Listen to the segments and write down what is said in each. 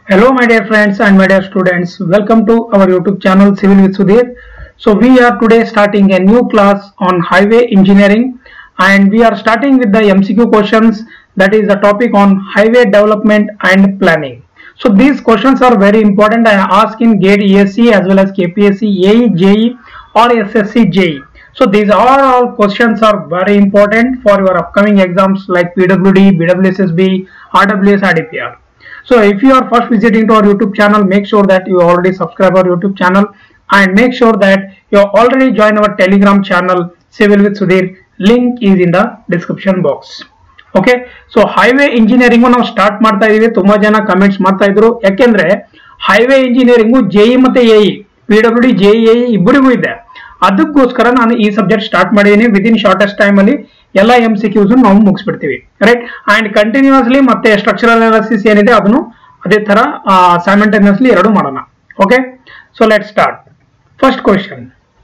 Hello, my dear friends and my dear students. Welcome to our YouTube channel Civil with Sudhir. So we are today starting a new class on highway engineering and we are starting with the MCQ questions that is the topic on highway development and planning. So these questions are very important and asked in GATE ESC as well as KPSC, AE, JE or SSC JE. So these are all questions are very important for your upcoming exams like PWD, BWSSB, RWS, RDPR. So if you are first visiting to our YouTube channel, make sure that you already subscribe our YouTube channel and make sure that you have already joined our Telegram channel Civil with Sudhir. Link is in the description box. Okay so highway engineering ನಾವು start ಮಾಡ್ತಾ ಇದೀವಿ ತುಂಬಾ ಜನ comments ಮಾಡ್ತಾ ಇದ್ರು ಯಾಕೆಂದ್ರೆ highway engineering JE ಮತ್ತೆ AE P W D JE AE ಇಬ್ಬರಿಗೂ ಇದೆ ಅದಕ್ಕೋಸ್ಕರ ನಾನು ಈ ಸಬ್ಜೆಕ್ಟ್ ಸ್ಟಾರ್ಟ್ ಮಾಡಿದ್ದೀನಿ ವಿತ್ ಇನ್ ಶಾರ್ಟೆಸ್ಟ್ ಟೈಮ್ ಅಲ್ಲಿ ಎಲ್ಲ ಎಂ ಸಿ ಕ್ಯೂಸ್ ನಾವು ಮುಗಿಸ್ಬಿಡ್ತೀವಿ ರೈಟ್ ಅಂಡ್ ಕಂಟಿನ್ಯೂಸ್ಲಿ ಮತ್ತೆ ಸ್ಟ್ರಕ್ಚರಲ್ ಅನಾಲಿಸಿಸ್ ಏನಿದೆ ಅದನ್ನು ಅದೇ ತರ ಸೈಮೆಂಟೇನಿಯಸ್ಲಿ ಎರಡು ಮಾಡೋಣ okay so let start first question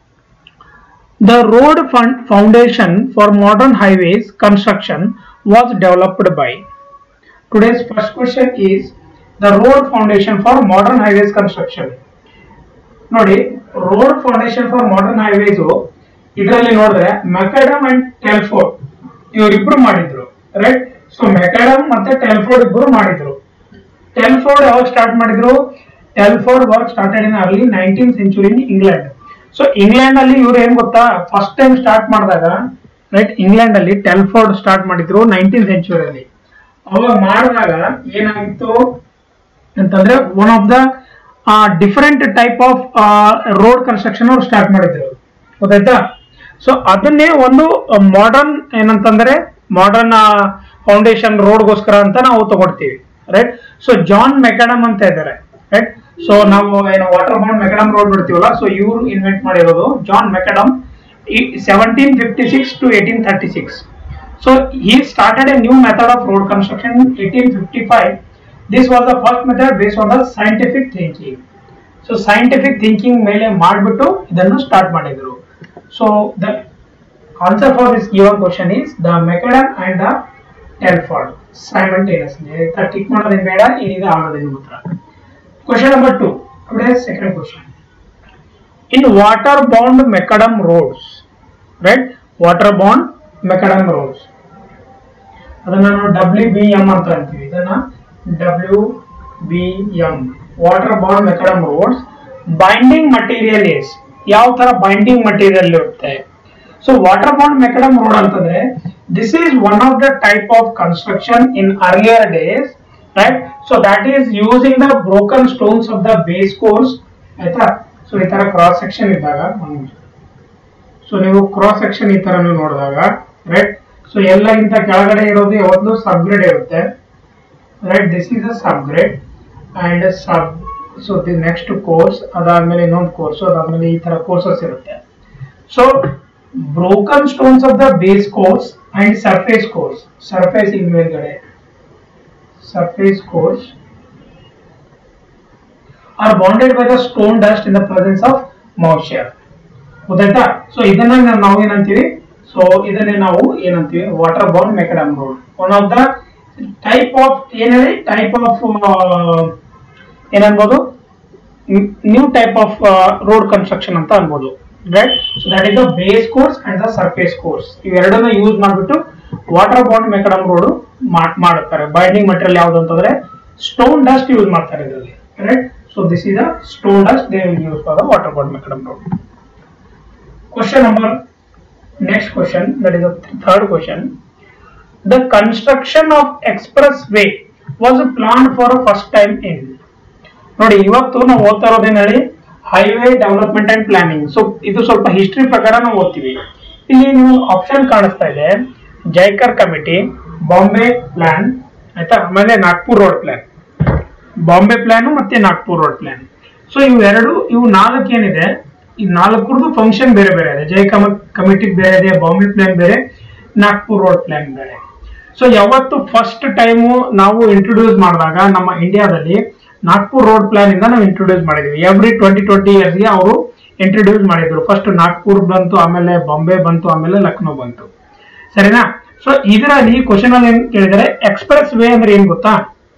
The road fund foundation for modern highways construction was developed by. Today's first question is the road foundation for modern highways construction. ನೋಡಿ road foundation for modern highways ಇದರಲ್ಲಿ ನೋಡಿದ್ರೆ macadam and ಟೆಲ್ಫೋರ್ಡ್ ಇವರಿಬ್ರು ಮಾಡಿದ್ರು right so macadam ಮತ್ತೆ ಟೆಲ್ಫೋರ್ಡ್ ಇಬ್ರು ಮಾಡಿದ್ರು ಟೆಲ್ಫೋರ್ಡ್ ಯಾವಾಗ start ಮಾಡಿದ್ರು Telford work started in early nineteen century in England so England ಅಲ್ಲಿ ಇವ್ರು ಏನ್ ಗೊತ್ತಾ ಫಸ್ಟ್ ಟೈಮ್ ಸ್ಟಾರ್ಟ್ ಮಾಡಿದಾಗ ರೈಟ್ ಇಂಗ್ಲೆಂಡ್ ಅಲ್ಲಿ ಟೆಲ್ಫೋರ್ಡ್ ಸ್ಟಾರ್ಟ್ ಮಾಡಿದ್ರು ನೈನ್ಟೀನ್ ಸೆಂಚುರಿಯಲ್ಲಿ ಅವಾಗ ಮಾಡಿದಾಗ ಏನಾಗಿತ್ತು ಅಂತಂದ್ರೆ one of the different type of road construction ಅವ್ರು ಸ್ಟಾರ್ಟ್ ಮಾಡಿದ್ರು ಗೊತ್ತಾಯ್ತಾ ಸೊ ಅದನ್ನೇ ಒಂದು ಮಾಡರ್ನ್ ಏನಂತಂದ್ರೆ ಮಾಡರ್ನ್ ಫೌಂಡೇಶನ್ ರೋಡ್ಗೋಸ್ಕರ ಅಂತ ನಾವು ತಗೊಳ್ತೀವಿ ರೈಟ್ ಸೊ ಜಾನ್ ಮೆಕಡಮ್ ಅಂತ ಇದ್ದಾರೆ ರೈಟ್ ಸೊ ನಾವು ಏನು ವಾಟರ್ ಬೌಂಡ್ ಮೆಕಡಮ್ ರೋಡ್ ಬಿಡ್ತೀವಲ್ಲ ಸೊ ಇವರು ಇನ್ವೆಂಟ್ ಮಾಡಿರೋದು John Macadam seventeen fifty six to eighteen thirty six so he started a new method of road construction in 1855 this was the first method based on the scientific thinking so scientific thinking ಮೇಲೆ ಮಾಡಿಬಿಟ್ಟು ಇದನ್ನು start ಮಾಡಿದ್ರು so the answer for this given question is the Macadam and the Telford simultaneously tick ಮಾಡೋದೇನು ಬೇಡ ಏನಿದೆ ಆಗೋದೇನು ಉತ್ತರ question number two today second question in water bound macadam roads right water bound macadam roads ಅದನ್ನ ನಾವು W B M ಅಂತ ಅಂತೀವಿ ಇದನ್ನ W B M water bound macadam roads binding material is ಯಾವ ತರ ಬೈಂಡಿಂಗ್ ಮಟೀರಿಯಲ್ ಇರುತ್ತೆ so water bound macadam road ಅಂತಂದ್ರೆ this is one of the type of construction in earlier days right so that is using the broken stones of the base course ಆಯ್ತಾ so ಈ ತರ cross section ಇದ್ದಾಗ so ನೀವು cross section ಈ ತರ ನೀವು ನೋಡಿದಾಗ ರೈಟ್ ಸೊ ಎಲ್ಲಗಿಂತ ಕೆಳಗಡೆ ಇರೋದು ಯಾವಾಗಲೂ ಸಬ್ಗ್ರೇಡ್ ಇರುತ್ತೆ right this is a subgrade and sub so the next course ಅದಾದ್ಮೇಲೆ ಇನ್ನೊಂದು ಕೋರ್ಸ್ ಅದಾದ್ಮೇಲೆ ಈ ತರ ಕೋರ್ಸಸ್ ಇರುತ್ತೆ so broken stones of the base course and surface course surface in ಮೇಲ್ಗಡೆ surface course are bonded by the stone dust in the presence of moisture ಗೊತ್ತಾಯ್ತಾ so ಇದನ್ನ ನಾವು ಏನಂತೀವಿ ಸೊ ಇದನ್ನೇ ನಾವು ಏನಂತೀವಿ water bound macadam road one of the type of ಏನೇಳಿ type of ಏನನ್ಬೋದು new type of road construction ಅಂತ ಅನ್ಬೋದು right so that is the base course and the surface course ಇವೆರಡನ್ನ ಯೂಸ್ ಮಾಡಿಬಿಟ್ಟು ವಾಟರ್ ಬೌಂಡ್ ಮೆಕಡಮ್ ರೋಡ್ ಮಾಡುತ್ತಾರೆ binding material ಯಾವ್ದು ಅಂತಂದ್ರೆ stone dust use ಮಾಡ್ತಾರೆ ಇದರಲ್ಲಿ right so this is a stone dust they will use for the water bound macadam road question number next question that is the third question the construction of expressway was planned for a first time in ನೋಡಿ ಇವತ್ತು ನಾವು ಓದ್ತಾ ಇರೋದೇನು ಹೇಳಿ highway development and planning so ಇದು ಸ್ವಲ್ಪ history ಪ್ರಕಾರ ನಾವು ಓದ್ತೀವಿ ಇಲ್ಲಿ ನೀವು ಆಪ್ಷನ್ ಕಾಣಿಸ್ತಾ ಇದೆ ಜೈಕರ್ ಕಮಿಟಿ ಬಾಂಬೆ ಪ್ಲಾನ್ ಆಯ್ತಾ ಆಮೇಲೆ Nagpur road plan Bombay plan ಮತ್ತೆ ನಾಗ್ಪುರ್ ರೋಡ್ ಪ್ಲಾನ್ ಸೊ ಇವೆರಡು ಇವು ನಾಲ್ಕು ಏನಿದೆ ಈ ನಾಲ್ಕರದು ಫಂಕ್ಷನ್ ಬೇರೆ ಬೇರೆ ಇದೆ ಜೈ ಕಮ ಕಮಿಟಿ ಬೇರೆ ಇದೆ ಬಾಂಬೆ ಪ್ಲಾನ್ ಬೇರೆ ನಾಗ್ಪುರ್ ರೋಡ್ ಪ್ಲಾನ್ ಬೇರೆ ಸೊ ಯಾವತ್ತು ಫಸ್ಟ್ ಟೈಮು ನಾವು ಇಂಟ್ರೊಡ್ಯೂಸ್ ಮಾಡಿದಾಗ ನಮ್ಮ ಇಂಡಿಯಾದಲ್ಲಿ ನಾಗ್ಪುರ್ ರೋಡ್ ಪ್ಲಾನ್ ಇಂದ ನಾವು ಇಂಟ್ರೊಡ್ಯೂಸ್ ಮಾಡಿದ್ವಿ ಎವ್ರಿ ಟ್ವೆಂಟಿ ಟ್ವೆಂಟಿ ಇಯರ್ಸ್ಗೆ ಅವರು ಇಂಟ್ರೊಡ್ಯೂಸ್ ಮಾಡಿದ್ರು ಫಸ್ಟ್ ನಾಗ್ಪುರ್ ಬಂತು ಆಮೇಲೆ ಬಾಂಬೆ ಬಂತು ಆಮೇಲೆ ಲಕ್ನೋ ಬಂತು ಸರಿನಾ ಸೊ ಇದರಲ್ಲಿ ಕ್ವಶನ್ ಅಲ್ಲಿ ಏನ್ ಕೇಳಿದರೆ ಎಕ್ಸ್ಪ್ರೆಸ್ ವೇ ಅಂದ್ರೆ ಏನ್ ಗೊತ್ತಾ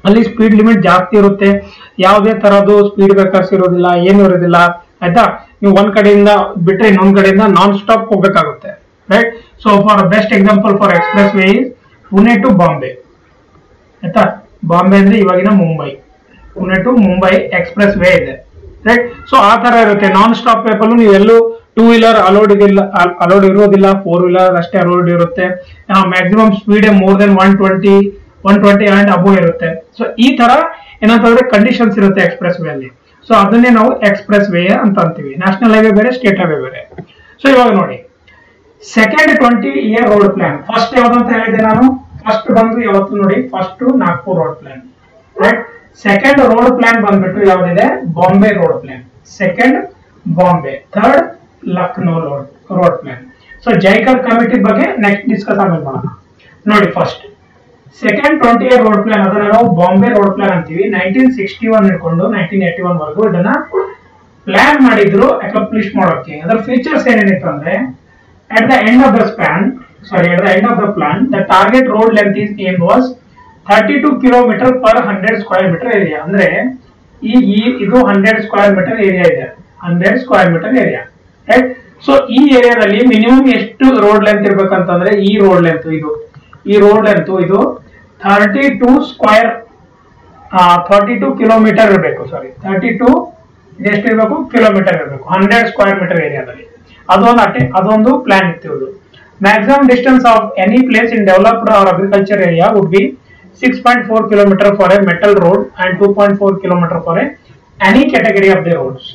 ಅಲ್ಲಿ ಸ್ಪೀಡ್ ಲಿಮಿಟ್ ಜಾಸ್ತಿ ಇರುತ್ತೆ ಯಾವುದೇ ತರದ್ದು ಸ್ಪೀಡ್ ಬ್ರೇಕರ್ಸ್ ಇರೋದಿಲ್ಲ ಏನು ಇರೋದಿಲ್ಲ ಆಯ್ತಾ ನೀವು ಒಂದ್ ಕಡೆಯಿಂದ ಬಿಟ್ರೆ ಇನ್ನೊಂದ್ ಕಡೆಯಿಂದ ನಾನ್ ಸ್ಟಾಪ್ ಹೋಗ್ಬೇಕಾಗುತ್ತೆ right so for best example for expressway is Pune to Bombay ಆಯ್ತಾ ಬಾಂಬೆ ಅಂದ್ರೆ ಇವಾಗಿನ Mumbai Pune to Mumbai expressway ಇದೆ ರೈಟ್ ಸೊ ಆ ತರ ಇರುತ್ತೆ ನಾನ್ ಸ್ಟಾಪ್ ಪೇಪಲ್ಲೂ ನೀವೆಲ್ಲೂ ಟೂ ವೀಲರ್ ಅಲೋಡ್ ಇದಿಲ್ಲ ಅಲೋಡ್ ಇರೋದಿಲ್ಲ ಫೋರ್ ವೀಲರ್ ಅಷ್ಟೇ ಅಲೋಡ್ ಇರುತ್ತೆ maximum speed more than one twenty one twenty and above ಇರುತ್ತೆ ಸೊ ಈ ತರ ಏನಂತಂದ್ರೆ ಕಂಡೀಷನ್ಸ್ ಇರುತ್ತೆ ಎಕ್ಸ್ಪ್ರೆಸ್ ವೇ ಅಲ್ಲಿ ಸೊ ಅದನ್ನೇ ನಾವು ಎಕ್ಸ್ಪ್ರೆಸ್ ವೇ ಅಂತ ಅಂತೀವಿ ನ್ಯಾಷನಲ್ ಹೈವೇ ಬೇರೆ ಸ್ಟೇಟ್ ಹೈವೇ ಬೇರೆ ಸೊ ಇವಾಗ ನೋಡಿ second twenty year road plan first ಯಾವ್ದಂತ ಹೇಳಿದೆ ನಾನು ಫಸ್ಟ್ ಬಂದು ಯಾವತ್ತು ನೋಡಿ first Nagpur road plan right second road plan ಬಂದ್ಬಿಟ್ಟು ಯಾವ್ದಿದೆ Bombay road plan second Bombay third Lucknow road road plan so Jayakar committee ಬಗ್ಗೆ ನೆಕ್ಸ್ಟ್ ಡಿಸ್ಕಸ್ ಆಮೇಲೆ ಮಾಡೋಣ ನೋಡಿ first second twenty year road plan ಅದನ್ನ ನಾವು ಬಾಂಬೆ ರೋಡ್ ಪ್ಲಾನ್ ಅಂತೀವಿ ನೈನ್ಟೀನ್ ಸಿಕ್ಸ್ಟಿ ಒನ್ ಹಿಡ್ಕೊಂಡು ನೈನ್ಟೀನ್ ಏಟಿ ಒನ್ ವರೆಗೂ ಇದನ್ನ ಪ್ಲಾನ್ ಮಾಡಿದ್ರು ಅಕಾಂಪ್ಲಿಷ್ ಮಾಡೋಕೆ ಅದರ ಫೀಚರ್ಸ್ ಏನೇನಿತ್ತು ಅಂದ್ರೆ at the end of the span sorry at the end of the plan the target road length is aimed was 32 kilometer per 100 square meter area ಅಂದ್ರೆ ಈ ಈ ಇದು 100 ಸ್ಕ್ವೇರ್ ಮೀಟರ್ ಏರಿಯಾ ಇದೆ 100 square metre area right so ಈ ಏರಿಯಾದಲ್ಲಿ minimum ಎಷ್ಟು road length ಇರ್ಬೇಕಂತಂದ್ರೆ ಈ road length ಇದು ಈ ರೋಡ್ ಲೆಂತ್ ಇದು thirty two square thirty two kilometre ಇರಬೇಕು ಸಾರಿ ಥರ್ಟಿ ಟೂ ಎಷ್ಟು ಇರಬೇಕು ಕಿಲೋಮೀಟರ್ ಇರಬೇಕು ಹಂಡ್ರೆಡ್ ಸ್ಕ್ವೇರ್ ಮೀಟರ್ ಏರಿಯಾದಲ್ಲಿ ಅದೊಂದು ಅಟೆ ಅದೊಂದು ಪ್ಲಾನ್ ಇತ್ತು ಇದು maximum distance of any place in developed or agriculture area would be six point four kilometre for a metal road and two point four kilometre for a any category of the roads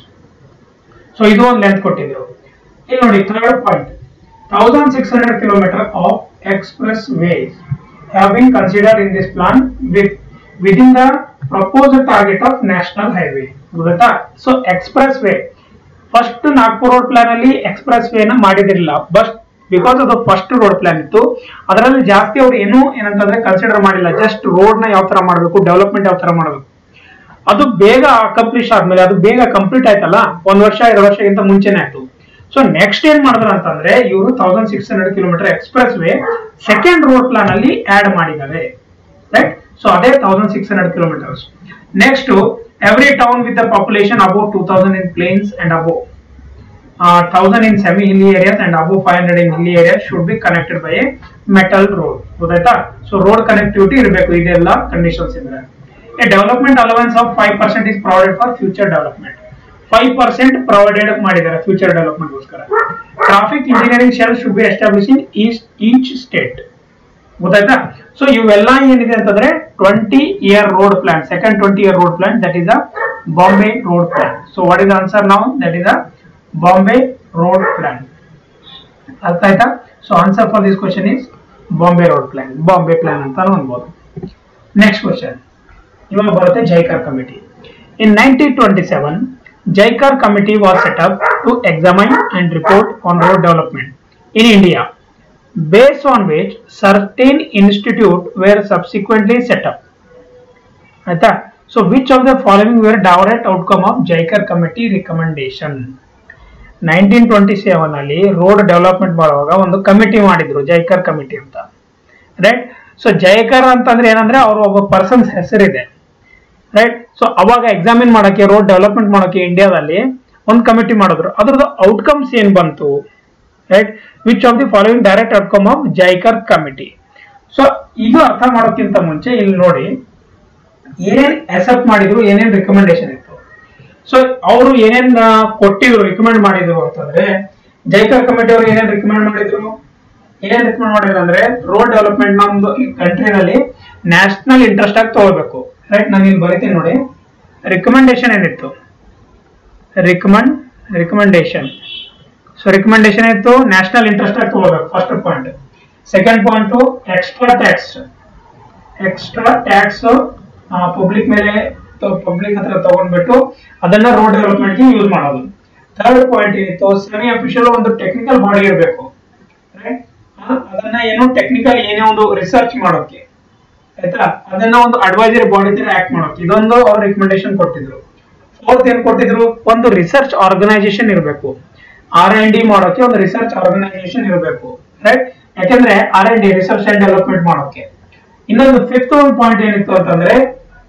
so ಇದು ಒಂದು length ಕೊಟ್ಟಿದ್ರು ಇಲ್ಲಿ ನೋಡಿ third point thousand six hundred kilometre of expressways have been considered in this plan with within the propose target of national highway ಗೊತ್ತಾ so express way first Nagpur road plan ಅಲ್ಲಿ ಎಕ್ಸ್ಪ್ರೆಸ್ ವೇನ ಮಾಡಿದಿರಲಿಲ್ಲ ಬಟ್ ಬಿಕಾಸ್ ಅದು first road plan ಇತ್ತು ಅದರಲ್ಲಿ ಜಾಸ್ತಿ ಅವ್ರು ಏನು ಏನಂತಂದ್ರೆ ಕನ್ಸಿಡರ್ ಮಾಡಿಲ್ಲ ಜಸ್ಟ್ ರೋಡ್ ನ ಯಾವ ತರ ಮಾಡಬೇಕು ಡೆವಲಪ್ಮೆಂಟ್ ಯಾವ ತರ ಮಾಡಬೇಕು ಅದು ಬೇಗ ಅಕಂಪ್ಲಿಷ್ ಆದ್ಮೇಲೆ ಅದು ಬೇಗ ಕಂಪ್ಲೀಟ್ ಆಯ್ತಲ್ಲ ಒಂದ್ ವರ್ಷ ಎರಡು ವರ್ಷಕ್ಕಿಂತ ಮುಂಚೆನೆ ಆಯ್ತು ಸೊ ನೆಕ್ಸ್ಟ್ ಏನ್ ಮಾಡಿದ್ರು ಅಂತಂದ್ರೆ ಇವರು thousand six hundred kilometre expressway second road plan ಅಲ್ಲಿ ಆಡ್ ಮಾಡಿದ್ದಾರೆ ರೈಟ್ ಸೊ ಅದೇ thousand six hundred kilometres next every town with the population above two thousand in plains and above thousand in semi hilly areas and above five hundred in hilly areas should be connected by a metal road ಗೊತ್ತಾಯ್ತಾ so road connectivity ಇರಬೇಕು ಇದೆಲ್ಲ conditions ಇದ್ರೆ a development allowance of five percent is provided for future development five percent provided ಮಾಡಿದ್ದಾರೆ future ಡೆವಲಪ್ಮೆಂಟ್ಗೋಸ್ಕರ traffic engineering cell should be establish in east each state ಗೊತ್ತಾಯ್ತಾ so ಇವೆಲ್ಲ ಏನಿದೆ ಅಂತಂದ್ರೆ twenty year road plan second twenty year road plan that is a Bombay road plan so what is answer ನಾವು that is a Bombay road plan ಅರ್ಥ ಆಯ್ತಾ so answer for this question is Bombay road plan Bombay plan ಅಂತ ಅನ್ಬೋದು next question ಇವಾಗ ಬರುತ್ತೆ Jayakar committee in nineteen twenty seven Jayakar committee was set up to examine and report on road development in India based on which certain institute were subsequently set up. ಆಯ್ತಾ so which of the following were direct outcome of Jayakar committee recommendation nineteen twenty seven ಅಲ್ಲಿ road development ಮಾಡುವಾಗ ಒಂದು committee ಮಾಡಿದ್ರು Jayakar committee ಅಂತ right so Jayakar ಅಂತಂದ್ರೆ ಏನಂದ್ರೆ ಅವ್ರ ಒಬ್ಬ ಪರ್ಸನ್ಸ್ ಹೆಸರಿದೆ ರೈಟ್ ಸೊ ಅವಾಗ ಎಕ್ಸಾಮಿನ್ ಮಾಡಕ್ಕೆ ರೋಡ್ ಡೆವಲಪ್ಮೆಂಟ್ ಮಾಡೋಕೆ ಇಂಡಿಯಾದಲ್ಲಿ ಒಂದು ಕಮಿಟಿ ಮಾಡಿದ್ರು ಅದ್ರದ್ದು ಔಟ್ಕಮ್ಸ್ ಏನ್ ಬಂತು right which of the following direct outcome of Jayakar committee so ಇದು ಅರ್ಥ ಮಾಡೋಕ್ಕಿಂತ ಮುಂಚೆ ಇಲ್ಲಿ ನೋಡಿ ಏನೇನ್ ಅಕ್ಸೆಪ್ಟ್ ಮಾಡಿದ್ರು ಏನೇನ್ ರಿಕಮೆಂಡೇಶನ್ ಇತ್ತು ಸೊ ಅವರು ಏನೇನ್ ಆ, ಕೊಟ್ಟಿದ್ರು ರಿಕಮೆಂಡ್ ಮಾಡಿದ್ರು ಅಂತಂದ್ರೆ ಜೈಕರ್ ಕಮಿಟಿ ಅವರು ಏನೇನ್ ರಿಕಮೆಂಡ್ ಮಾಡಿದ್ರು ಏನೇನ್ ರಿಕಮೆಂಡ್ ಮಾಡಿದ್ರು ಅಂದ್ರೆ ರೋಡ್ ಡೆವಲಪ್ಮೆಂಟ್ ನಮ್ದು ಈ ಕಂಟ್ರಿನಲ್ಲಿ ನ್ಯಾಷನಲ್ ಇಂಟ್ರೆಸ್ಟ್ ಆಗಿ ತಗೋಬೇಕು ರೈಟ್ ನಾನು ಇಲ್ಲಿ ಬರಿತೀನಿ ನೋಡಿ ರಿಕಮೆಂಡೇಶನ್ ಏನಿತ್ತು ರಿಕಮೆಂಡ್ ರಿಕಮೆಂಡೇಶನ್ ಸೊ ರಿಕಮೆಂಡೇಶನ್ ಇತ್ತು ನ್ಯಾಷನಲ್ ಇಂಟ್ರೆಸ್ಟ್ ಆಗಿ ತಗೋಬೇಕು first point second point extra tax extra tax public ಮೇಲೆ ಪಬ್ಲಿಕ್ ಹತ್ರ ತಗೊಂಡ್ಬಿಟ್ಟು ಅದನ್ನ ರೋಡ್ ಡೆವಲಪ್ಮೆಂಟ್ಗೆ ಯೂಸ್ ಮಾಡೋದು ಥರ್ಡ್ ಪಾಯಿಂಟ್ ಏನಿತ್ತು ಸೆಮಿ ಅಫಿಷಿಯಲ್ ಒಂದು ಟೆಕ್ನಿಕಲ್ ಬಾಡಿ ಇರಬೇಕು ರೈಟ್ ಅದನ್ನ ಏನು ಟೆಕ್ನಿಕಲ್ ಏನೇ ಒಂದು ರಿಸರ್ಚ್ ಮಾಡೋಕೆ ಆಯ್ತಾ ಅದನ್ನ ಒಂದು ಅಡ್ವೈಸರಿ ಬಾಡಿ ತರ ಆಕ್ಟ್ ಮಾಡೋಕೆ ಇದೊಂದು ಅವ್ರು ರಿಕಮೆಂಡೇಶನ್ ಕೊಟ್ಟಿದ್ರು ಫೋರ್ತ್ ಏನ್ ಕೊಟ್ಟಿದ್ರು ಒಂದು ರಿಸರ್ಚ್ ಆರ್ಗನೈಸೇಷನ್ ಇರಬೇಕು ಆರ್ ಎನ್ ಡಿ ಮಾಡೋಕೆ ಒಂದು ರಿಸರ್ಚ್ ಆರ್ಗನೈಸೇಷನ್ ಇರಬೇಕು ರೈಟ್ ಯಾಕಂದ್ರೆ R N D research and development ಮಾಡೋಕೆ ಇನ್ನೊಂದು ಫಿಫ್ತ್ ಒಂದು ಪಾಯಿಂಟ್ ಏನಿತ್ತು ಅಂತಂದ್ರೆ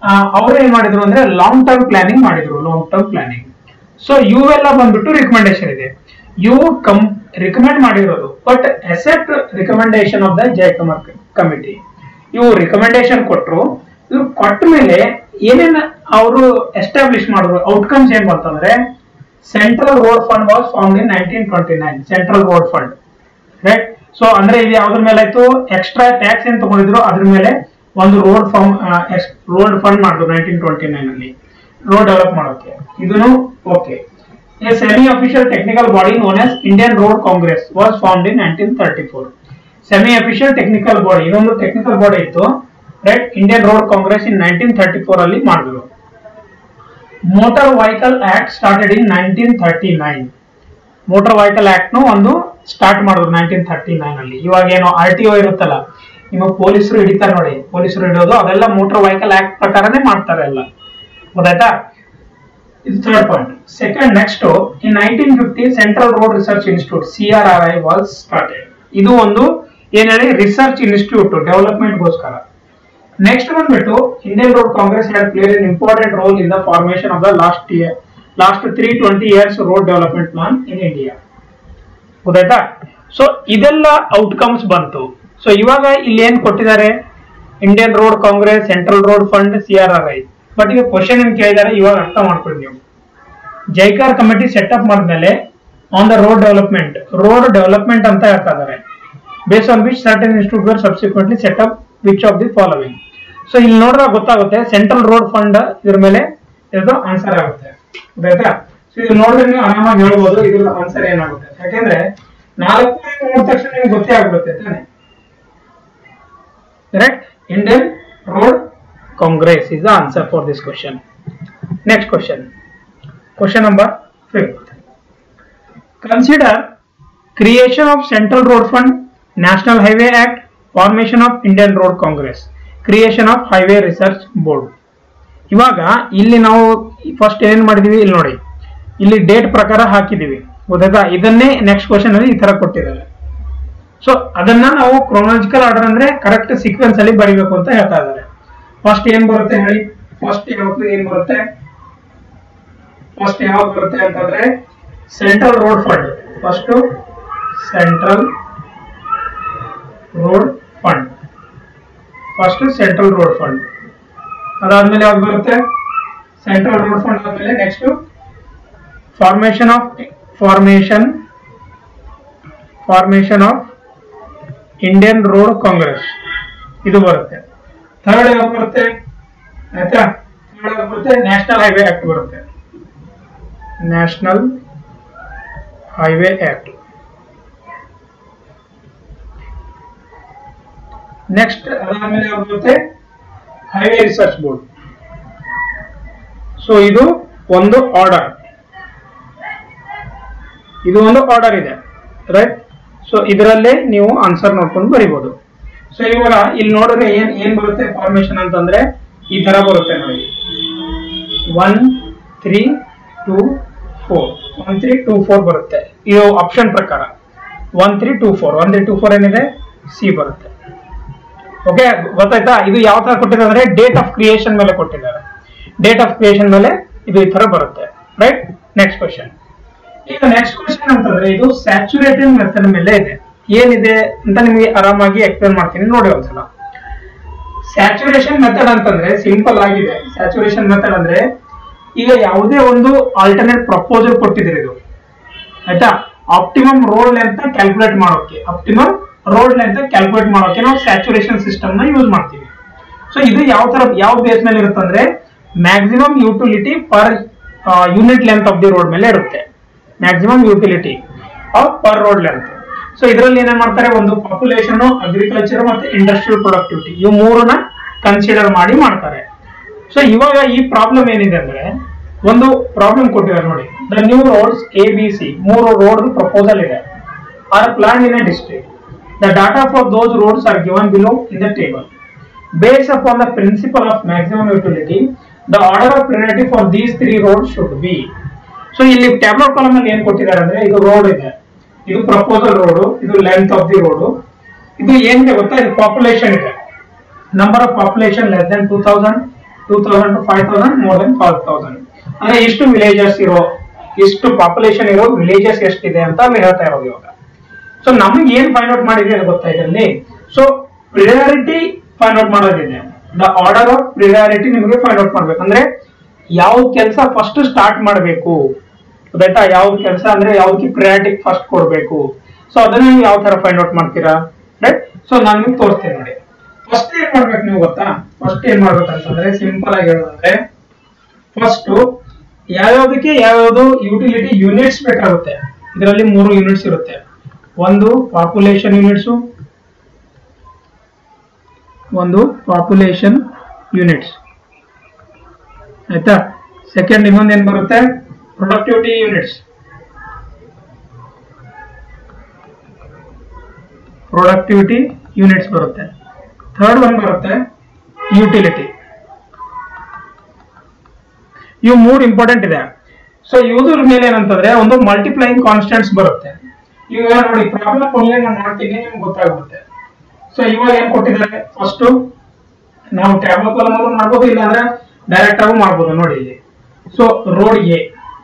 ಅವ್ರು ಏನ್ ಮಾಡಿದ್ರು ಅಂದ್ರೆ ಲಾಂಗ್ ಟರ್ಮ್ ಪ್ಲಾನಿಂಗ್ ಮಾಡಿದ್ರು ಲಾಂಗ್ ಟರ್ಮ್ ಪ್ಲಾನಿಂಗ್ ಸೊ ಇವೆಲ್ಲ ಬಂದ್ಬಿಟ್ಟು ರಿಕಮೆಂಡೇಶನ್ ಇದೆ ಇವು ಕಂ ರಿಕಮೆಂಡ್ ಮಾಡಿರೋದು but accept recommendation of the Jayakumar committee ಇವು ರಿಕಮೆಂಡೇಶನ್ ಕೊಟ್ರು ಇವ್ರು ಕೊಟ್ಟ ಮೇಲೆ ಏನೇನ್ ಅವರು ಎಸ್ಟಾಬ್ಲಿಷ್ ಮಾಡಿದ್ರು ಔಟ್ಕಮ್ಸ್ ಏನ್ ಬಂತಂದ್ರೆ central road fund was form in nineteen twenty nine central road fund right so ಅಂದ್ರೆ ಇದು ಯಾವ್ದ್ರ ಮೇಲೆ ಆಯ್ತು ಎಕ್ಸ್ಟ್ರಾ ಟ್ಯಾಕ್ಸ್ ಏನ್ ತಗೊಂಡಿದ್ರು ಅದ್ರ ಮೇಲೆ ಒಂದು ರೋಡ್ ಫಾರ್ಮ್ ರೋಡ್ ಫಂಡ್ ಮಾಡಿದ್ರು ನೈನ್ಟೀನ್ ಟ್ವೆಂಟಿ ನೈನ್ ಅಲ್ಲಿ ರೋಡ್ ಡೆವಲಪ್ ಮಾಡೋಕೆ ಇದನ್ನು okay a semi official technical body known as Indian Road Congress was formed in nineteen thirty four semi official technical body ಇದೊಂದು technical body ಇತ್ತು right Indian Road Congress in nineteen thirty four ಅಲ್ಲಿ ಮಾಡಿದ್ರು motor vehicle act started in nineteen thirty nine motor vehicle act ನು ಒಂದು start ಮಾಡಿದ್ರು nineteen thirty nine ಅಲ್ಲಿ ಇವಾಗ ಏನು ಆರ್ ಟಿ ಒ ಇರುತ್ತಲ್ಲ ನಿಮ್ಮ ಪೊಲೀಸರು ಹಿಡಿತಾರೆ ನೋಡಿ ಪೊಲೀಸರು ಹಿಡಿಯೋದು ಅದೆಲ್ಲ ಮೋಟಾರ್ ವೆಹಿಕಲ್ ಆಕ್ಟ್ ಪ್ರಕಾರನೇ ಮಾಡ್ತಾರೆ ಎಲ್ಲ ಗೊತ್ತಾಯ್ತಾ ಇದು third point second next in nineteen fifty Central Road Research Institute C R R I was started ಇದು ಒಂದು ಏನ್ ಹೇಳಿ ರಿಸರ್ಚ್ ಇನ್ಸ್ಟಿಟ್ಯೂಟ್ ಡೆವಲಪ್ಮೆಂಟ್ ಗೋಸ್ಕರ ನೆಕ್ಸ್ಟ್ ಬಂದ್ಬಿಟ್ಟು Indian Road Congress had played an important role in the formation of the last year last three twenty years road development plan in India ಗೊತ್ತಾಯ್ತಾ so ಇದೆಲ್ಲ outcomes ಬಂತು so ಇವಾಗ ಇಲ್ಲಿ ಏನ್ ಕೊಟ್ಟಿದ್ದಾರೆ Indian Road Congress central road fund C R R I but ಈಗ question ಏನ್ ಕೇಳಿದ್ದಾರೆ ಇವಾಗ ಅರ್ಥ ಮಾಡ್ಕೊಳ್ಳಿ ನೀವು ಜೈಕಾರ್ ಕಮಿಟಿ ಸೆಟಪ್ ಮಾಡಿದ್ಮೇಲೆ on the road development road development ಅಂತ ಹೇಳ್ತಾ ಇದ್ದಾರೆ base on which certain institute were subsequently set up which of the following so ಇಲ್ಲಿ ನೋಡ್ರೆ ಗೊತ್ತಾಗುತ್ತೆ ಸೆಂಟ್ರಲ್ ರೋಡ್ ಫಂಡ್ ಇದ್ರ ಮೇಲೆ ಇದು ಆನ್ಸರ್ ಆಗುತ್ತೆ ಗೊತ್ತಾಯ್ತಾ ಸೊ ಇದು ನೋಡಿದ್ರೆ ನೀವು ಆರಾಮಾಗಿ ಹೇಳ್ಬೋದು ಇದ್ರ ಆನ್ಸರ್ ಏನಾಗುತ್ತೆ ಯಾಕೆಂದ್ರೆ ನಾಲ್ಕು ನೋಡಿದ ತಕ್ಷಣ ನಿಮ್ಗೆ ಗೊತ್ತೇ ಆಗ್ಬಿಡುತ್ತೆ ತಾನೆ right Indian Road Congress is the answer for this question next question question number fifth consider creation of central road fund national highway act formation of indian road congress creation of highway research board ಇವಾಗ ಇಲ್ಲಿ ನಾವು first ಏನ್ ಮಾಡಿದೀವಿ ಇಲ್ಲಿ ನೋಡಿ ಇಲ್ಲಿ date ಪ್ರಕಾರ ಹಾಕಿದೀವಿ ಗೊತ್ತಾಯ್ತಾ ಇದನ್ನೇ ನೆಕ್ಸ್ಟ್ ಕ್ವಶನ್ ಅಲ್ಲಿ ಈ ತರ ಕೊಟ್ಟಿದ್ದಾರೆ ಸೊ ಅದನ್ನ ನಾವು ಕ್ರೊನಾಲಜಿಕಲ್ ಆರ್ಡರ್ ಅಂದ್ರೆ ಕರೆಕ್ಟ್ ಸೀಕ್ವೆನ್ಸ್ ಅಲ್ಲಿ ಬರಿಬೇಕು ಅಂತ ಹೇಳ್ತಾ ಇದ್ದಾರೆ ಫಸ್ಟ್ ಏನ್ ಬರುತ್ತೆ ಹೇಳಿ ಫಸ್ಟ್ ಯಾವತ್ತು ಏನ್ ಬರುತ್ತೆ ಫಸ್ಟ್ ಯಾವ್ದು ಬರುತ್ತೆ ಅಂತಂದ್ರೆ central road fund first central road fund first central road fund ಅದಾದ್ಮೇಲೆ ಯಾವ್ದು ಬರುತ್ತೆ ಸೆಂಟ್ರಲ್ ರೋಡ್ ಫಂಡ್ ಆದ್ಮೇಲೆ next formation of formation formation of Indian Road Congress ಇದು ಬರುತ್ತೆ ಥರ್ಡ್ ಯಾವ್ದು ಬರುತ್ತೆ ಆಯ್ತಾ ಥರ್ಡ್ ಯಾವ್ದು ಬರುತ್ತೆ ನ್ಯಾಷನಲ್ ಹೈವೇ ಆಕ್ಟ್ ಬರುತ್ತೆ ನ್ಯಾಷನಲ್ ಹೈವೇ ಆಕ್ಟ್ ನೆಕ್ಸ್ಟ್ ಅದಾದ್ಮೇಲೆ ಯಾವ್ದು ಬರುತ್ತೆ ಹೈವೇ ರಿಸರ್ಚ್ ಬೋರ್ಡ್ ಸೊ ಇದು ಒಂದು ಆರ್ಡರ್ ಇದು ಒಂದು ಆರ್ಡರ್ ಇದೆ ರೈಟ್ ಸೊ ಇದರಲ್ಲೇ ನೀವು ಆನ್ಸರ್ ನೋಡ್ಕೊಂಡು ಬರಿಬಹುದು ಸೊ ಇವಾಗ ಇಲ್ಲಿ ನೋಡಿದ್ರೆ ಏನ್ ಏನ್ ಬರುತ್ತೆ ಫಾರ್ಮೇಶನ್ ಅಂತಂದ್ರೆ ಈ ತರ ಬರುತ್ತೆ ನೋಡಿ one three two four one three two four ಬರುತ್ತೆ ಇದು ಆಪ್ಷನ್ ಪ್ರಕಾರ one three two four one three two four ಏನಿದೆ ಸಿ ಬರುತ್ತೆ ಓಕೆ ಗೊತ್ತಾಯ್ತಾ ಇದು ಯಾವ ತರ ಕೊಟ್ಟಿದ್ದಾರೆ ಅಂದ್ರೆ ಡೇಟ್ ಆಫ್ ಕ್ರಿಯೇಷನ್ ಮೇಲೆ ಕೊಟ್ಟಿದ್ದಾರೆ ಡೇಟ್ ಆಫ್ ಕ್ರಿಯೇಷನ್ ಮೇಲೆ ಇದು ಈ ತರ ಬರುತ್ತೆ ರೈಟ್ ನೆಕ್ಸ್ಟ್ ಕ್ವಶನ್ ಈಗ ನೆಕ್ಸ್ಟ್ ಕ್ವಶನ್ ಅಂತಂದ್ರೆ ಇದು ಸ್ಯಾಚುರೇಟೆಡ್ ಮೆಥಡ್ ಮೇಲೆ ಇದೆ ಏನಿದೆ ಅಂತ ನಿಮಗೆ ಆರಾಮಾಗಿ ಎಕ್ಸ್ಪ್ಲೇನ್ ಮಾಡ್ತೀನಿ ನೋಡಿ ಒಂದ್ಸಲ ಸ್ಯಾಚುರೇಷನ್ ಮೆಥಡ್ ಅಂತಂದ್ರೆ ಸಿಂಪಲ್ ಆಗಿದೆ ಸ್ಯಾಚುರೇಷನ್ ಮೆಥಡ್ ಅಂದ್ರೆ ಈಗ ಯಾವುದೇ ಒಂದು ಆಲ್ಟರ್ನೇಟ್ ಪ್ರಪೋಸಲ್ ಕೊಟ್ಟಿದ್ರೆ ಇದು ಆಯ್ತಾ ಆಪ್ಟಿಮಮ್ ರೋಡ್ ಲೆಂತ್ ಕ್ಯಾಲ್ಕುಲೇಟ್ ಮಾಡೋಕೆ ಆಪ್ಟಿಮಮ್ ರೋಡ್ ಲೆಂತ್ ಕ್ಯಾಲ್ಕುಲೇಟ್ ಮಾಡೋಕೆ ನಾವು ಸ್ಯಾಚುರೇಷನ್ ಸಿಸ್ಟಮ್ ನ ಯೂಸ್ ಮಾಡ್ತೀವಿ ಸೊ ಇದು ಯಾವ ತರ ಯಾವ ಬೇಸ್ ಮೇಲೆ ಇರುತ್ತೆ ಅಂದ್ರೆ maximum utility per unit length of the road ಮೇಲೆ ಇರುತ್ತೆ maximum utility of per road length so ಇದರಲ್ಲಿ ಏನೇನ್ ಮಾಡ್ತಾರೆ ಒಂದು ಪಾಪ್ಯುಲೇಷನ್ ಅಗ್ರಿಕಲ್ಚರ್ ಮತ್ತೆ ಇಂಡಸ್ಟ್ರಿಯಲ್ ಪ್ರೊಡಕ್ಟಿವಿಟಿ ಇವು ಮೂರನ್ನ ಕನ್ಸಿಡರ್ ಮಾಡಿ ಮಾಡ್ತಾರೆ ಸೊ ಇವಾಗ ಈ ಪ್ರಾಬ್ಲಮ್ ಏನಿದೆ ಅಂದ್ರೆ ಒಂದು ಪ್ರಾಬ್ಲಮ್ ಕೊಟ್ಟಿದ್ದಾರೆ ನೋಡಿ the new roads A B C ಮೂರು ರೋಡ್ ಪ್ರಪೋಸಲ್ ಇದೆ are plan in a district the data for those roads are given below in the table based upon the principle of maximum utility, the order of priority for these three roads should be. So ಇಲ್ಲಿ table column ಅಲ್ಲಿ ಏನ್ ಕೊಟ್ಟಿದ್ದಾರೆ ಅಂದ್ರೆ ಇದು road ಇದೆ ಇದು proposal road ಇದು length of the road ಇದು ಏನಿದೆ ಗೊತ್ತಾ ಇದು ಪಾಪ್ಯುಲೇಷನ್ ಇದೆ number of population less than two thousand two thousand to five thousand more than five thousand ಅಂದ್ರೆ ಇಷ್ಟು ವಿಲೇಜಸ್ ಇರೋ ಇಷ್ಟು ಪಾಪ್ಯುಲೇಷನ್ ಇರೋ ವಿಲೇಜಸ್ ಎಷ್ಟಿದೆ ಅಂತ ಅಲ್ಲಿ ಹೇಳ್ತಾ ಇರೋದು ಇವಾಗ ಸೊ ನಮ್ಗೆ ಏನ್ ಫೈಂಡ್ ಔಟ್ ಮಾಡಿದ್ರೆ ಗೊತ್ತಾ ಇದರಲ್ಲಿ ಸೊ ಪ್ರಿಯಾರಿಟಿ ಫೈಂಡ್ ಔಟ್ ಮಾಡೋದಿದೆ ದ ಆರ್ಡರ್ ಆಫ್ ಪ್ರಿಯಾರಿಟಿ ನಿಮಗೆ ಫೈಂಡ್ ಔಟ್ ಮಾಡ್ಬೇಕು ಅಂದ್ರೆ ಯಾವ ಕೆಲಸ ಫಸ್ಟ್ ಸ್ಟಾರ್ಟ್ ಮಾಡಬೇಕು ಗೊತ್ತಾಯ್ತಾ ಯಾವ್ದು ಕೆಲಸ ಅಂದ್ರೆ ಯಾವ್ದಕ್ಕೆ ಪ್ರಿಯಾರಿಟಿ ಫಸ್ಟ್ ಕೊಡಬೇಕು ಸೊ ಅದನ್ನ ನೀವು ಯಾವ ತರ ಫೈಂಡ್ ಔಟ್ ಮಾಡ್ತೀರಾ ರೈಟ್ ಸೊ ನಾನು ನಿಮ್ಗೆ ತೋರಿಸ್ತೀನಿ ನೋಡಿ ಫಸ್ಟ್ ಏನ್ ಮಾಡ್ಬೇಕು ನೀವು ಗೊತ್ತಾ ಫಸ್ಟ್ ಏನ್ ಮಾಡ್ಬೇಕಂತಂದ್ರೆ ಸಿಂಪಲ್ ಆಗಿ ಹೇಳೋದಂದ್ರೆ ಫಸ್ಟ್ ಯಾವ್ಯಾವ್ದಕ್ಕೆ ಯಾವ್ಯಾವ್ದು ಯುಟಿಲಿಟಿ ಯೂನಿಟ್ಸ್ ಬೇಕಾಗುತ್ತೆ ಇದರಲ್ಲಿ ಮೂರು ಯೂನಿಟ್ಸ್ ಇರುತ್ತೆ ಒಂದು ಪಾಪ್ಯುಲೇಷನ್ ಯೂನಿಟ್ಸ್ ಒಂದು ಪಾಪ್ಯುಲೇಷನ್ ಯೂನಿಟ್ಸ್ ಆಯ್ತಾ ಸೆಕೆಂಡ್ ಇನ್ನೊಂದು ಏನ್ ಬರುತ್ತೆ ಪ್ರೊಡಕ್ಟಿವಿಟಿ ಯೂನಿಟ್ಸ್ ಪ್ರೊಡಕ್ಟಿವಿಟಿ ಯೂನಿಟ್ಸ್ ಬರುತ್ತೆ ಥರ್ಡ್ ಒನ್ ಬರುತ್ತೆ ಯುಟಿಲಿಟಿ ಇವು ಮೂರು ಇಂಪಾರ್ಟೆಂಟ್ ಇದೆ ಸೊ ಇವ್ದ್ರ ಮೇಲೆ ಏನಂತಂದ್ರೆ ಒಂದು ಮಲ್ಟಿಪ್ಲೈಯಿಂಗ್ ಕಾನ್ಸ್ಟೆಂಟ್ಸ್ ಬರುತ್ತೆ ಇವಾಗ ನೋಡಿ ಪ್ರಾಬ್ಲಮ್ ಒಳ್ಳೆ ನಾನು ಮಾಡ್ತೀನಿ ನಿಮ್ಗೆ ಗೊತ್ತಾಗುತ್ತೆ ಸೊ ಇವಾಗ ಏನ್ ಕೊಟ್ಟಿದ್ದಾರೆ ಫಸ್ಟ್ ನಾವು ಟ್ಯಾಬ್ಲೆಟ್ ಮೂಲಕ ಮಾಡ್ಬೋದು ಇಲ್ಲ ಅಂದ್ರೆ ಡೈರೆಕ್ಟ್ ಆಗು ಮಾಡ್ಬೋದು ನೋಡಿ ಇಲ್ಲಿ so road A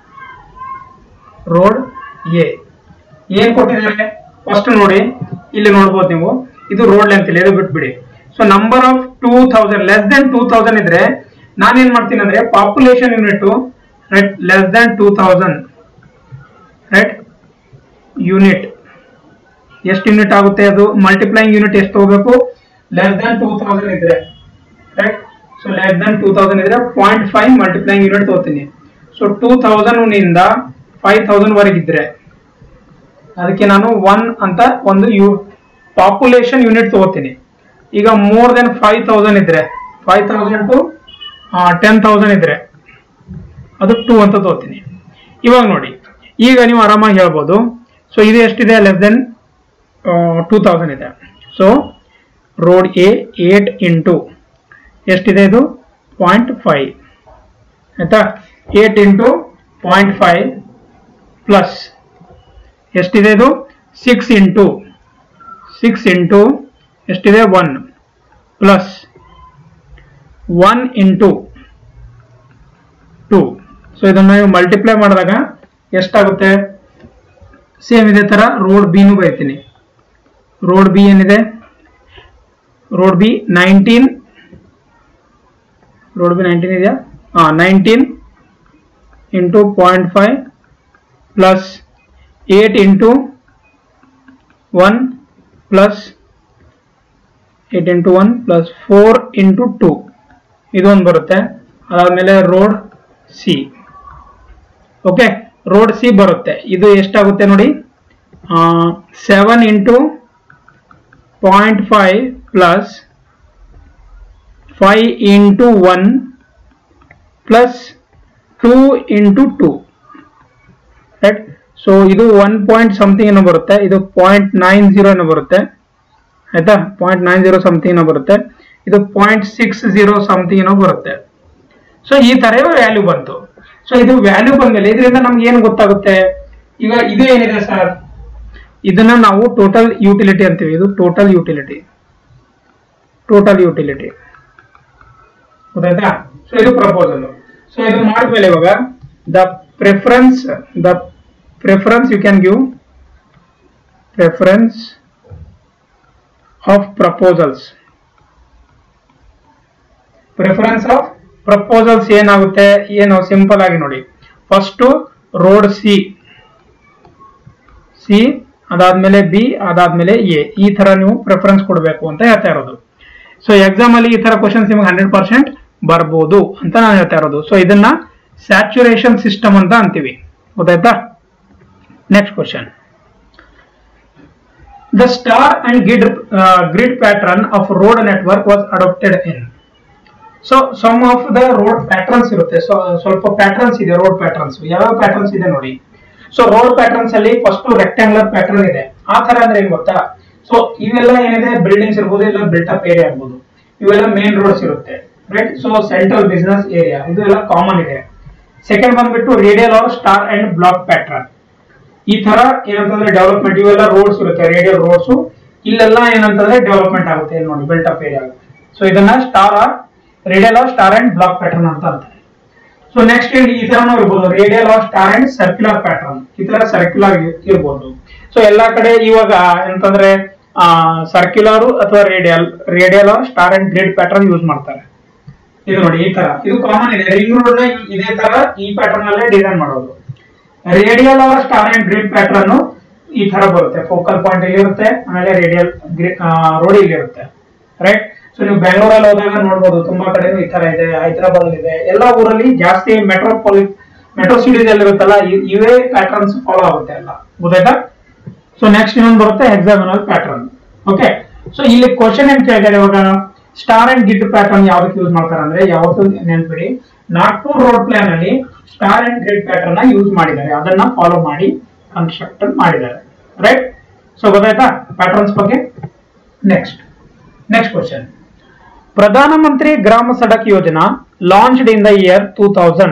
road A ಏನ್ ಕೊಟ್ಟಿದ್ದಾರೆ ಫಸ್ಟ್ ನೋಡಿ ಇಲ್ಲಿ ನೋಡ್ಬೋದು ನೀವು ಇದು ರೋಡ್ ಲೆಂತ್ ಇಲ್ಲ ಇದು ಬಿಟ್ಬಿಡಿ so number of two thousand less than two thousand ಇದ್ರೆ ನಾನೇನ್ ಮಾಡ್ತೀನಿ ಅಂದ್ರೆ population unit right less than two thousand right unit ಎಷ್ಟು ಯೂನಿಟ್ ಆಗುತ್ತೆ ಅದು ಮಲ್ಟಿಪ್ಲೈಯಿಂಗ್ ಯೂನಿಟ್ ಎಷ್ಟು ಹೋಗ್ಬೇಕು ಲೆಸ್ ದೆನ್ ಟೂ ತೌಸಂಡ್ ಇದ್ರೆ right so less than two thousand ಇದ್ರೆ ಪಾಯಿಂಟ್ ಫೈವ್ ಮಲ್ಟಿಪ್ಲೈಯಿಂಗ್ ಯೂನಿಟ್ ತಗೋತೀನಿ ಸೊ ಟೂ ತೌಸಂಡ್ ನಿಂದ ಫೈವ್ ತೌಸಂಡ್ ವರೆಗಿದ್ರೆ ಅದಕ್ಕೆ ನಾನು ಒನ್ ಅಂತ ಒಂದು ಯು ಪಾಪ್ಯುಲೇಷನ್ ಯೂನಿಟ್ ತಗೋತೀನಿ ಈಗ ಮೋರ್ ದೆನ್ ಫೈವ್ ತೌಸಂಡ್ ಇದ್ರೆ five thousand to ten thousand ಇದ್ರೆ ಅದು ಟೂ ಅಂತ ತಗೋತೀನಿ ಇವಾಗ ನೋಡಿ ಈಗ ನೀವು ಆರಾಮಾಗಿ ಹೇಳ್ಬೋದು ಸೊ ಇದು ಎಷ್ಟಿದೆ ಲೆಸ್ ದೆನ್ ಟೂ ತೌಸಂಡ್ ಇದೆ so road A eight into ಎಷ್ಟಿದೆ ಇದು ಪಾಯಿಂಟ್ ಫೈವ್ ಆಯ್ತಾ eight into point five plus ಎಷ್ಟಿದೆ ಇದು ಸಿಕ್ಸ್ ಇಂಟು ಸಿಕ್ಸ್ ಇಂಟು ಎಷ್ಟಿದೆ one plus one into two so ಇದನ್ನ ನೀವು ಮಲ್ಟಿಪ್ಲೈ ಮಾಡಿದಾಗ ಎಷ್ಟಾಗುತ್ತೆ ಸೇಮ್ ಇದೇ ತರ ರೋಡ್ ಬಿನು ಬೈತೀನಿ ರೋಡ್ ಬಿ ಏನಿದೆ road B nineteen road B nineteen ಇದೆಯಾ ಹಾಂ nineteen into point five plus eight into one plus eight into one plus four into two ಇದೊಂದು ಬರುತ್ತೆ ಅದಾದಮೇಲೆ road C okay road C ಬರುತ್ತೆ ಇದು ಎಷ್ಟಾಗುತ್ತೆ ನೋಡಿ seven into point five plus five into one plus two into two right so ಇದು one point something ಏನೋ ಬರುತ್ತೆ ಇದು ಪಾಯಿಂಟ್ ನೈನ್ ಜೀರೋ ಏನೋ ಬರುತ್ತೆ ಆಯ್ತಾ ಪಾಯಿಂಟ್ ನೈನ್ ಜೀರೋ ಸಮಥಿಂಗ್ ಏನೋ ಬರುತ್ತೆ ಇದು ಪಾಯಿಂಟ್ ಸಿಕ್ಸ್ ಜೀರೋ ಸಮಥಿಂಗ್ ಏನೋ ಬರುತ್ತೆ ಸೊ ಈ ತರ ವ್ಯಾಲ್ಯೂ ಬಂತು ಸೊ ಇದು ವ್ಯಾಲ್ಯೂ ಬಂದ್ಮೇಲೆ ಇದರಿಂದ ನಮ್ಗೆ ಏನು ಗೊತ್ತಾಗುತ್ತೆ ಈಗ ಇದು ಏನಿದೆ ಸರ್ ಇದನ್ನ ನಾವು ಟೋಟಲ್ ಯುಟಿಲಿಟಿ ಅಂತೀವಿ ಇದು ಟೋಟಲ್ ಯುಟಿಲಿಟಿ ಟೋಟಲ್ ಯುಟಿಲಿಟಿ ಗೊತ್ತಾಯ್ತಾ ಸೊ ಇದು ಪ್ರಪೋಸಲ್ ಸೊ ಇದು ಮಾಡಿದ್ಮೇಲೆ ಇವಾಗ the preference the preference you can give preference of proposals preference of proposals ಏನಾಗುತ್ತೆ ಏನು ಸಿಂಪಲ್ ಆಗಿ ನೋಡಿ ಫಸ್ಟ್ ರೋಡ್ ಸಿ ಸಿ ಅದಾದ್ಮೇಲೆ ಬಿ ಅದಾದ್ಮೇಲೆ ಎ ಈ ತರ ನೀವು ಪ್ರಿಫರೆನ್ಸ್ ಕೊಡಬೇಕು ಅಂತ ಹೇಳ್ತಾ ಇರೋದು ಸೊ ಎಕ್ಸಾಮ್ ಅಲ್ಲಿ ಈ ತರ ಕ್ವಶನ್ಸ್ ನಿಮಗೆ ಹಂಡ್ರೆಡ್ ಪರ್ಸೆಂಟ್ ಬರ್ಬೋದು ಅಂತ ನಾನು ಹೇಳ್ತಾ ಇರೋದು ಸೊ ಇದನ್ನ ಸ್ಯಾಚುರೇಷನ್ ಸಿಸ್ಟಮ್ ಅಂತ ಅಂತೀವಿ ಗೊತ್ತಾಯ್ತಾ next question the star and grid grid pattern of road network was adapted in so some of the road patterns ಇರುತ್ತೆ ಸೊ ಸ್ವಲ್ಪ ಪ್ಯಾಟರ್ನ್ಸ್ ಇದೆ ರೋಡ್ ಪ್ಯಾಟರ್ನ್ಸ್ ಯಾವ್ಯಾವ ಪ್ಯಾಟರ್ನ್ಸ್ ಇದೆ ನೋಡಿ ಸೊ ರೋಡ್ ಪ್ಯಾಟರ್ನ್ಸ್ ಅಲ್ಲಿ ಫಸ್ಟ್ ರೆಕ್ಟಾಂಗ್ಯುಲರ್ ಪ್ಯಾಟರ್ನ್ ಇದೆ ಆ ತರ ಅಂದ್ರೆ ಏನ್ ಗೊತ್ತಾ ಸೊ ಇವೆಲ್ಲ ಏನಿದೆ ಬಿಲ್ಡಿಂಗ್ಸ್ ಇರ್ಬೋದು ಇಲ್ಲ ಬಿಲ್ಟ್ ಅಪ್ ಏರಿಯಾ ಇರ್ಬೋದು ಇವೆಲ್ಲ ಮೇನ್ ರೋಡ್ಸ್ ಇರುತ್ತೆ right so central business area ಇದು ಎಲ್ಲ ಕಾಮನ್ ಇದೆ ಸೆಕೆಂಡ್ ಬಂದ್ಬಿಟ್ಟು radial or star and block pattern ಈ ತರ ಏನಂತಂದ್ರೆ ಡೆವಲಪ್ಮೆಂಟ್ ಇವೆಲ್ಲ ರೋಡ್ಸ್ ಇರುತ್ತೆ ರೇಡಿಯಲ್ ರೋಡ್ಸ್ ಇಲ್ಲೆಲ್ಲ ಏನಂತಂದ್ರೆ ಡೆವಲಪ್ಮೆಂಟ್ ಆಗುತ್ತೆ ಇಲ್ಲಿ ನೋಡಿ ಬಿಲ್ಟ್ ಅಪ್ ಏರಿಯಾ ಆಗುತ್ತೆ ಸೊ ಇದನ್ನ star or radial of star and block pattern ಅಂತ ಅಂತಾರೆ ಸೊ ನೆಕ್ಸ್ಟ್ ಈ ತರನೂ ಇರ್ಬೋದು radial of star and circular pattern ಈ ತರ ಸರ್ಕ್ಯುಲರ್ ಇರ್ಬೋದು ಸೊ ಎಲ್ಲಾ ಕಡೆ ಇವಾಗ ಎಂತಂದ್ರೆ ಸರ್ಕ್ಯುಲರ್ ಅಥವಾ radial radial of star and grid pattern use ಮಾಡ್ತಾರೆ ಇದು ನೋಡಿ ಈ ತರ ಇದು ಕಾಮನ್ ಇದೆ ರಿಂಗ್ ರೋಡ್ ಇದೇ ತರ ಈ ಪ್ಯಾಟರ್ನ್ ಅಲ್ಲೇ ಡಿಸೈನ್ ಮಾಡೋದು radial or star and grid pattern ಈ ತರ ಬರುತ್ತೆ ಫೋಕಲ್ ಪಾಯಿಂಟ್ ಇಲ್ಲಿ ಇರುತ್ತೆ ಆಮೇಲೆ ರೇಡಿಯಲ್ ರೋಡ್ ಇಲ್ಲಿ ಇರುತ್ತೆ ರೈಟ್ ಸೊ ನೀವು ಬೆಂಗಳೂರಲ್ಲಿ ಹೋದಾಗ ನೋಡ್ಬೋದು ತುಂಬಾ ಕಡೆ ಈ ತರ ಇದೆ ಹೈದರಾಬಾದ್ ಇದೆ ಎಲ್ಲ ಊರಲ್ಲಿ ಜಾಸ್ತಿ ಮೆಟ್ರೋಪಾಲಿ ಮೆಟ್ರೋ ಸಿಟೀಸ್ ಅಲ್ಲಿ ಇರುತ್ತಲ್ಲ ಇ- ಇವೇ ಪ್ಯಾಟರ್ನ್ಸ್ ಫಾಲೋ ಆಗುತ್ತೆ ಎಲ್ಲ ಗೊತ್ತಾಯ್ತಾ ಸೊ ನೆಕ್ಸ್ಟ್ ಇನ್ನೊಂದು ಬರುತ್ತೆ ಹೆಕ್ಸಾಗನಲ್ ಪ್ಯಾಟರ್ನ್ ಓಕೆ ಸೊ ಇಲ್ಲಿ ಕ್ವಶನ್ ಏನ್ ಕೇಳಿದ್ದಾರೆ ಇವಾಗ ಸ್ಟಾರ್ ಅಂಡ್ ಗ್ರಿಡ್ ಪ್ಯಾಟರ್ನ್ ಯಾವ್ದಕ್ಕೆ ಯೂಸ್ ಮಾಡ್ತಾರೆ ಅಂದ್ರೆ ಯಾವತ್ತೂ ನೆನ್ಪಿಡಿ ನಾಗ್ಪುರ್ ರೋಡ್ ಪ್ಲಾನ್ ಅಲ್ಲಿ ಸ್ಟಾರ್ ಅಂಡ್ ಗ್ರಿಡ್ ಪ್ಯಾಟರ್ನ್ ನ ಯೂಸ್ ಮಾಡಿದ್ದಾರೆ ಅದನ್ನ ಫಾಲೋ ಮಾಡಿ ಕನ್ಸ್ಟ್ರಕ್ಟ್ ಮಾಡಿದ್ದಾರೆ ರೈಟ್ ಸೊ ಗೊತ್ತಾಯ್ತಾ ಪ್ಯಾಟರ್ನ್ಸ್ ಬಗ್ಗೆ next next question Pradhanmantri Gram Sadak Yojana launched in the year two thousand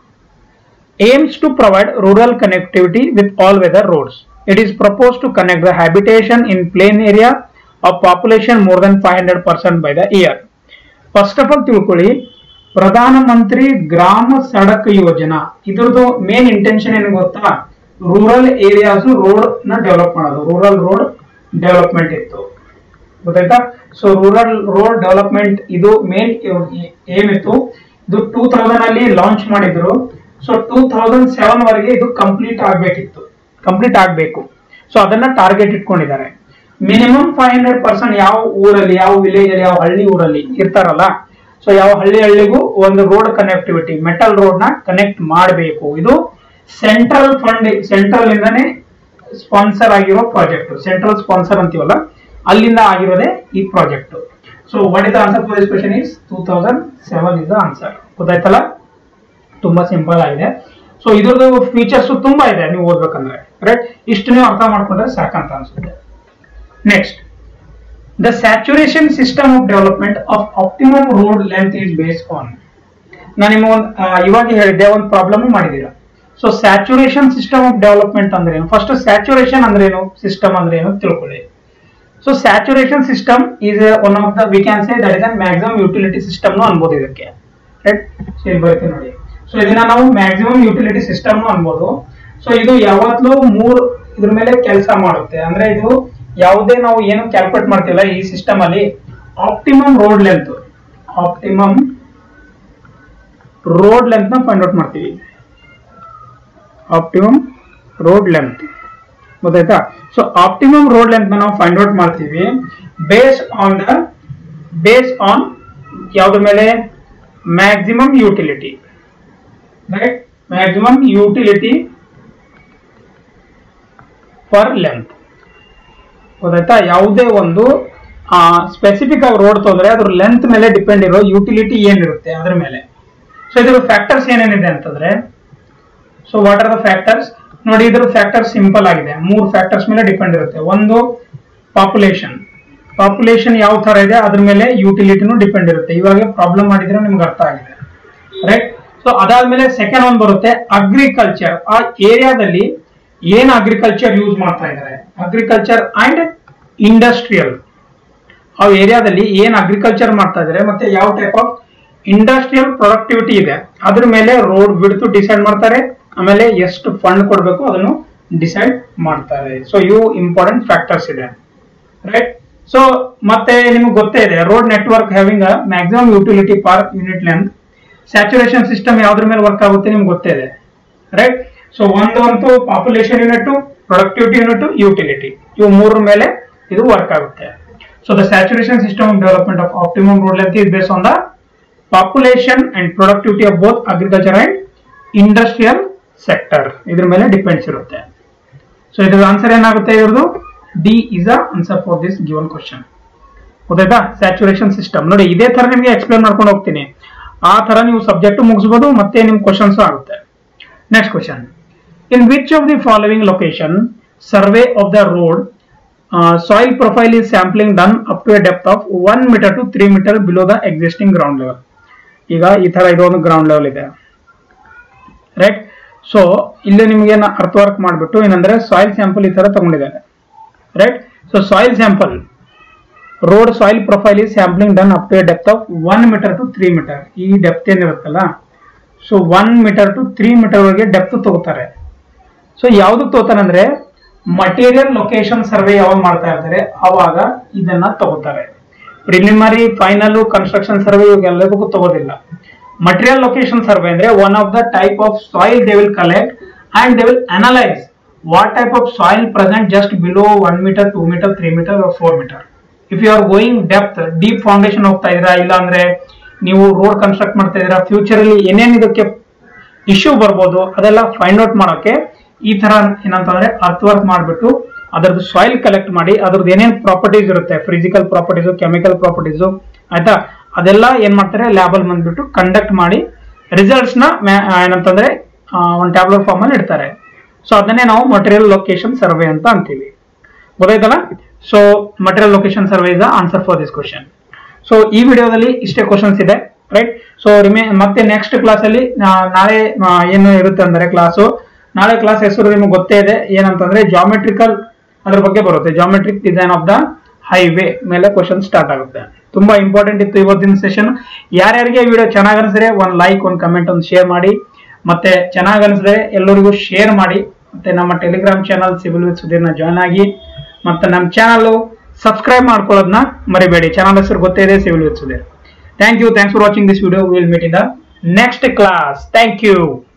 aims to provide rural connectivity with all weather roads. It is proposed to connect the habitation in plain area of population more than 500% by the year. First of all ತಿಳ್ಕೊಳ್ಳಿ ಪ್ರಧಾನ ಮಂತ್ರಿ ಗ್ರಾಮ ಸಡಕ್ ಯೋಜನಾ ಇದ್ರದ್ದು main intention ಏನು ಗೊತ್ತಾ rural areas road ನ develop ಮಾಡೋದು rural road development ಇತ್ತು ಗೊತ್ತಾಯ್ತಾ ಸೊ ರೂರಲ್ ರೋಡ್ ಡೆವಲಪ್ಮೆಂಟ್ ಇದು ಮೇನ್ ಏಮ್ ಇತ್ತು ಇದು ಟೂ ತೌಸಂಡ್ ಅಲ್ಲಿ ಲಾಂಚ್ ಮಾಡಿದ್ರು ಸೊ ಟೂ ತೌಸಂಡ್ ಸೆವೆನ್ ವರೆಗೆ ಇದು ಕಂಪ್ಲೀಟ್ ಆಗ್ಬೇಕಿತ್ತು ಕಂಪ್ಲೀಟ್ ಆಗ್ಬೇಕು ಸೊ ಅದನ್ನ ಟಾರ್ಗೆಟ್ ಇಟ್ಕೊಂಡಿದ್ದಾರೆ ಮಿನಿಮಮ್ ಫೈವ್ ಹಂಡ್ರೆಡ್ ಪರ್ಸೆಂಟ್ ಯಾವ ಊರಲ್ಲಿ ಯಾವ ವಿಲೇಜ್ ಅಲ್ಲಿ ಯಾವ ಹಳ್ಳಿ ಊರಲ್ಲಿ ಇರ್ತಾರಲ್ಲ ಸೊ ಯಾವ ಹಳ್ಳಿ ಹಳ್ಳಿಗೂ ಒಂದು ರೋಡ್ ಕನೆಕ್ಟಿವಿಟಿ ಮೆಟಲ್ ರೋಡ್ ನ ಕನೆಕ್ಟ್ ಮಾಡಬೇಕು ಇದು ಸೆಂಟ್ರಲ್ ಫಂಡ್ ಸೆಂಟ್ರಲ್ ಇಂದಾನೆ ಸ್ಪಾನ್ಸರ್ ಆಗಿರೋ ಪ್ರಾಜೆಕ್ಟ್ ಸೆಂಟ್ರಲ್ ಸ್ಪಾನ್ಸರ್ ಅಂತೀವಲ್ಲ ಅಲ್ಲಿಂದ ಆಗಿರೋದೇ ಈ project so what is the answer for this question is two thousand seven is the answer ಗೊತ್ತಾಯ್ತಲ್ಲ ತುಂಬಾ ಸಿಂಪಲ್ ಆಗಿದೆ ಸೊ ಇದ್ರದ್ದು ಫೀಚರ್ಸ್ ತುಂಬಾ ಇದೆ ನೀವು ಓದ್ಬೇಕಂದ್ರೆ ರೈಟ್ ಇಷ್ಟು ನೀವು ಅರ್ಥ ಮಾಡ್ಕೊಂಡ್ರೆ ಸಾಕಂತ ಅನ್ಸುತ್ತೆ next the saturation system of development of optimum road length is base on ನಾನು ನಿಮ್ಮ ಒಂದು ಇವಾಗ ಹೇಳಿದ್ದೆ ಒಂದು ಪ್ರಾಬ್ಲಮ್ ಮಾಡಿದ್ದೀರಾ so saturation system of development ಅಂದ್ರೆ ಏನು ಫಸ್ಟ್ ಸ್ಯಾಚುರೇಷನ್ ಅಂದ್ರೆ ಏನು ಸಿಸ್ಟಮ್ ಅಂದ್ರೆ ಏನು ತಿಳ್ಕೊಳ್ಳಿ so saturation system is one of the we can say that is a maximum utility system ಅನ್ಬೋದು ಇದಕ್ಕೆ ರೈಟ್ ಸೊ ಇಲ್ಲಿ ಬರುತ್ತೆ ನೋಡಿ ಸೊ ಇದನ್ನ ನಾವು ಮ್ಯಾಕ್ಸಿಮಮ್ ಯುಟಿಲಿಟಿ ಸಿಸ್ಟಮ್ ಅನ್ಬೋದು ಸೊ ಇದು ಯಾವತ್ತೂ ಮೂರ್ ಇದ್ರ ಮೇಲೆ ಕೆಲಸ ಮಾಡುತ್ತೆ ಅಂದ್ರೆ ಇದು ಯಾವುದೇ ನಾವು ಏನು ಕ್ಯಾಲ್ಕುಲೇಟ್ ಮಾಡ್ತಿಲ್ಲ ಈ ಸಿಸ್ಟಮ್ ಅಲ್ಲಿ optimum road length optimum road length ನ ಫೈಂಡ್ ಔಟ್ ಮಾಡ್ತೀವಿ ಆಪ್ಟಿಮಮ್ ರೋಡ್ ಲೆಂತ್ ಗೊತ್ತಾಯ್ತಾ ಸೊ ಆಪ್ಟಿಮಮ್ ರೋಡ್ ಲೆಂತ್ ನಾವು ಫೈಂಡ್ ಔಟ್ ಮಾಡ್ತೀವಿ base on the base on ಯಾವ್ದ್ರ ಮೇಲೆ maximum utility right maximum utility per length ಗೊತ್ತಾಯ್ತಾ ಯಾವುದೇ ಒಂದು ಸ್ಪೆಸಿಫಿಕ್ ಆಗಿ ರೋಡ್ ತೊಂದ್ರೆ ಅದ್ರ ಲೆಂತ್ ಮೇಲೆ ಡಿಪೆಂಡ್ ಇರೋ ಯುಟಿಲಿಟಿ ಏನಿರುತ್ತೆ ಅದ್ರ ಮೇಲೆ ಸೊ ಇದ್ರ ಫ್ಯಾಕ್ಟರ್ಸ್ ಏನೇನಿದೆ ಅಂತಂದ್ರೆ so what are the factors ನೋಡಿ ಇದ್ರ ಫ್ಯಾಕ್ಟರ್ ಸಿಂಪಲ್ ಆಗಿದೆ ಮೂರು ಫ್ಯಾಕ್ಟರ್ಸ್ ಮೇಲೆ ಡಿಪೆಂಡ್ ಇರುತ್ತೆ ಒಂದು ಪಾಪ್ಯುಲೇಷನ್ ಪಾಪ್ಯುಲೇಷನ್ ಯಾವ ತರ ಇದೆ ಅದ್ರ ಮೇಲೆ ಯುಟಿಲಿಟಿನೂ ಡಿಪೆಂಡ್ ಇರುತ್ತೆ ಇವಾಗ ಪ್ರಾಬ್ಲಮ್ ಮಾಡಿದ್ರೆ ನಿಮ್ಗೆ ಅರ್ಥ ಆಗಿದೆ ರೈಟ್ ಸೊ ಅದಾದ್ಮೇಲೆ ಸೆಕೆಂಡ್ ಒಂದು ಬರುತ್ತೆ ಅಗ್ರಿಕಲ್ಚರ್ ಆ ಏರಿಯಾದಲ್ಲಿ ಏನ್ ಅಗ್ರಿಕಲ್ಚರ್ ಯೂಸ್ ಮಾಡ್ತಾ ಇದ್ದಾರೆ ಅಗ್ರಿಕಲ್ಚರ್ ಅಂಡ್ ಇಂಡಸ್ಟ್ರಿಯಲ್ ಆ ಏರಿಯಾದಲ್ಲಿ ಏನ್ ಅಗ್ರಿಕಲ್ಚರ್ ಮಾಡ್ತಾ ಇದ್ದಾರೆ ಮತ್ತೆ ಯಾವ ಟೈಪ್ ಆಫ್ ಇಂಡಸ್ಟ್ರಿಯಲ್ ಪ್ರೊಡಕ್ಟಿವಿಟಿ ಇದೆ ಅದ್ರ ಮೇಲೆ ರೋಡ್ ಬಿಡ್ತು ಡಿಸೈಡ್ ಮಾಡ್ತಾರೆ ಆಮೇಲೆ ಎಷ್ಟು ಫಂಡ್ ಕೊಡಬೇಕು ಅದನ್ನು ಡಿಸೈಡ್ ಮಾಡ್ತಾರೆ ಸೊ ಇವು ಇಂಪಾರ್ಟೆಂಟ್ ಫ್ಯಾಕ್ಟರ್ಸ್ ಇದೆ ರೈಟ್ ಸೊ ಮತ್ತೆ ನಿಮ್ಗೆ ಗೊತ್ತೇ ಇದೆ road network having a maximum utility per unit length saturation system ಯಾವ್ದ್ರ ಮೇಲೆ ವರ್ಕ್ ಆಗುತ್ತೆ ನಿಮ್ಗೆ ಗೊತ್ತೇ ಇದೆ ರೈಟ್ ಸೊ ಒಂದು ಅಂತೂ population unit productivity unit utility ಇವು ಮೂರ ಮೇಲೆ ಇದು ವರ್ಕ್ ಆಗುತ್ತೆ so the saturation system of development of optimum road length is base on the population and productivity of both agriculture and industrial sector ಇದ್ರ ಮೇಲೆ depends ಇರುತ್ತೆ ಸೊ ಇದ್ರ answer ಏನಾಗುತ್ತೆ ಇವ್ರದ್ದು D is a answer for this given question ಗೊತ್ತಾಯ್ತಾ saturation system ನೋಡಿ ಇದೇ ತರ ನಿಮಗೆ ಎಕ್ಸ್ಪ್ಲೇನ್ ಮಾಡ್ಕೊಂಡು ಹೋಗ್ತೀನಿ ಆ ತರ ನೀವು ಸಬ್ಜೆಕ್ಟ್ ಮುಗಿಸ್ಬೋದು ಮತ್ತೆ ನಿಮ್ ಕ್ವಶನ್ಸ್ ಆಗುತ್ತೆ next question in which of the following location survey of the road soil profile is sampling done up to a depth of one meter to three meter below the existing ground level ಈಗ ಈ ತರ ಇದೊಂದು ground level ಇದೆ right so ಇಲ್ಲಿ ನಿಮಗೆ ಅರ್ಥ work ಮಾಡಿಬಿಟ್ಟು ಏನಂದ್ರೆ ಸಾಯಿಲ್ ಸ್ಯಾಂಪಲ್ ಈ ತರ ತಗೊಂಡಿದ್ದಾರೆ right so soil sample road soil profile is sampling done up to a depth of one meter to three meter ಈ ಡೆಪ್ತ್ ಏನಿರುತ್ತಲ್ಲ so one meter to three meter ವರೆಗೆ ಡೆಪ್ತ್ ತಗೋತಾರೆ so ಯಾವ್ದಕ್ಕೆ ತಗೋತಾರೆ ಅಂದ್ರೆ ಮಟೀರಿಯಲ್ ಲೊಕೇಶನ್ ಸರ್ವೆ ಯಾವಾಗ ಮಾಡ್ತಾ ಇರ್ತಾರೆ ಅವಾಗ ಇದನ್ನ ತಗೋತಾರೆ ಪ್ರಿಲಿಮರಿ ಫೈನಲ್ ಕನ್ಸ್ಟ್ರಕ್ಷನ್ ಸರ್ವೆ ಇವಾಗೆಲ್ಲದಕ್ಕೂ ತಗೋದಿಲ್ಲ ಮಟೀರಿಯಲ್ ಲೊಕೇಶನ್ ಸರ್ವೆ ಅಂದ್ರೆ one of the type of soil they will collect and they will analyse what type of soil present just below one meter two meter three meter four meter if you are going depth deep foundation ಹೋಗ್ತಾ ಇದ್ದೀರಾ ಇಲ್ಲ ಅಂದ್ರೆ ನೀವು road construct ಮಾಡ್ತಾ ಇದ್ದೀರಾ future ಅಲ್ಲಿ ಏನೇನ್ ಇದಕ್ಕೆ ಇಶ್ಯೂ ಬರ್ಬೋದು ಅದೆಲ್ಲ ಫೈಂಡ್ ಔಟ್ ಮಾಡೋಕೆ ಈ ತರ ಏನಂತಂದ್ರೆ ಅರ್ತ್ ವರ್ಕ್ ಮಾಡಿಬಿಟ್ಟು ಅದರದ್ದು ಸಾಯಿಲ್ ಕಲೆಕ್ಟ್ ಮಾಡಿ ಅದ್ರದ್ದು ಏನೇನ್ ಪ್ರಾಪರ್ಟೀಸ್ ಇರುತ್ತೆ ಫಿಸಿಕಲ್ ಪ್ರಾಪರ್ಟೀಸು ಕೆಮಿಕಲ್ ಪ್ರಾಪರ್ಟೀಸು ಆಯ್ತಾ ಅದೆಲ್ಲ ಏನ್ ಮಾಡ್ತಾರೆ ಲ್ಯಾಬಲ್ ಬಂದ್ಬಿಟ್ಟು ಕಂಡಕ್ಟ್ ಮಾಡಿ ರಿಸಲ್ಟ್ಸ್ ನ ಮ್ಯಾ- ಆ, ಏನಂತಂದ್ರೆ ಒಂದು ಟ್ಯಾಬ್ಲೆಟ್ ಫಾರ್ಮ್ ಅಲ್ಲಿ ಇಡ್ತಾರೆ ಸೊ ಅದನ್ನೇ ನಾವು ಮಟೀರಿಯಲ್ ಲೊಕೇಶನ್ ಸರ್ವೆ ಅಂತ ಅಂತೀವಿ ಗೊತ್ತಾಯ್ತಲ್ಲ so material location survey is answer for this question so ಈ ವಿಡಿಯೋದಲ್ಲಿ ಇಷ್ಟೇ ಕ್ವಶನ್ಸ್ ಇದೆ ರೈಟ್ ಸೊ ರಿಮೇ ಮತ್ತೆ ನೆಕ್ಸ್ಟ್ ಕ್ಲಾಸ್ ಅಲ್ಲಿ ನಾ- ನಾಳೆ ಆ, ಏನು ಇರುತ್ತೆ ಅಂದ್ರೆ ಕ್ಲಾಸು ನಾಳೆ ಕ್ಲಾಸ್ ಹೆಸರು ನಿಮ್ಗೆ ಗೊತ್ತೇ ಇದೆ ಏನಂತಂದ್ರೆ ಜಾಮೆಟ್ರಿಕಲ್ ಅದ್ರ ಬಗ್ಗೆ ಬರುತ್ತೆ geometric design of the highway ಮೇಲೆ ಕ್ವಶನ್ ಸ್ಟಾರ್ಟ್ ಆಗುತ್ತೆ ತುಂಬಾ ಇಂಪಾರ್ಟೆಂಟ್ ಇತ್ತು ಇವತ್ತಿನ ಸೆಷನ್ ಯಾರ್ಯಾರಿಗೆ ವಿಡಿಯೋ ಚೆನ್ನಾಗಿ ಅನಿಸಿದ್ರೆ ಒಂದು ಲೈಕ್ ಒಂದು ಕಮೆಂಟ್ ಒಂದು ಶೇರ್ ಮಾಡಿ ಮತ್ತೆ ಚೆನ್ನಾಗಿ ಅನಿಸಿದ್ರೆ ಎಲ್ಲರಿಗೂ ಶೇರ್ ಮಾಡಿ ಮತ್ತೆ ನಮ್ಮ ಟೆಲಿಗ್ರಾಮ್ ಚಾನಲ್ ಸಿವಿಲ್ ವಿತ್ ಸುಧೀರ್ನ ಜಾಯ್ನ್ ಆಗಿ ಮತ್ತೆ ನಮ್ಮ ಚಾನಲ್ ಸಬ್ಸ್ಕ್ರೈಬ್ ಮಾಡ್ಕೊಳ್ಳೋದನ್ನ ಮರಿಬೇಡಿ ಚಾನಲ್ ಹೆಸರು ಗೊತ್ತೇ ಇದೆ civil with Sudhir thank you thanks for watching this video will meet in the next class thank you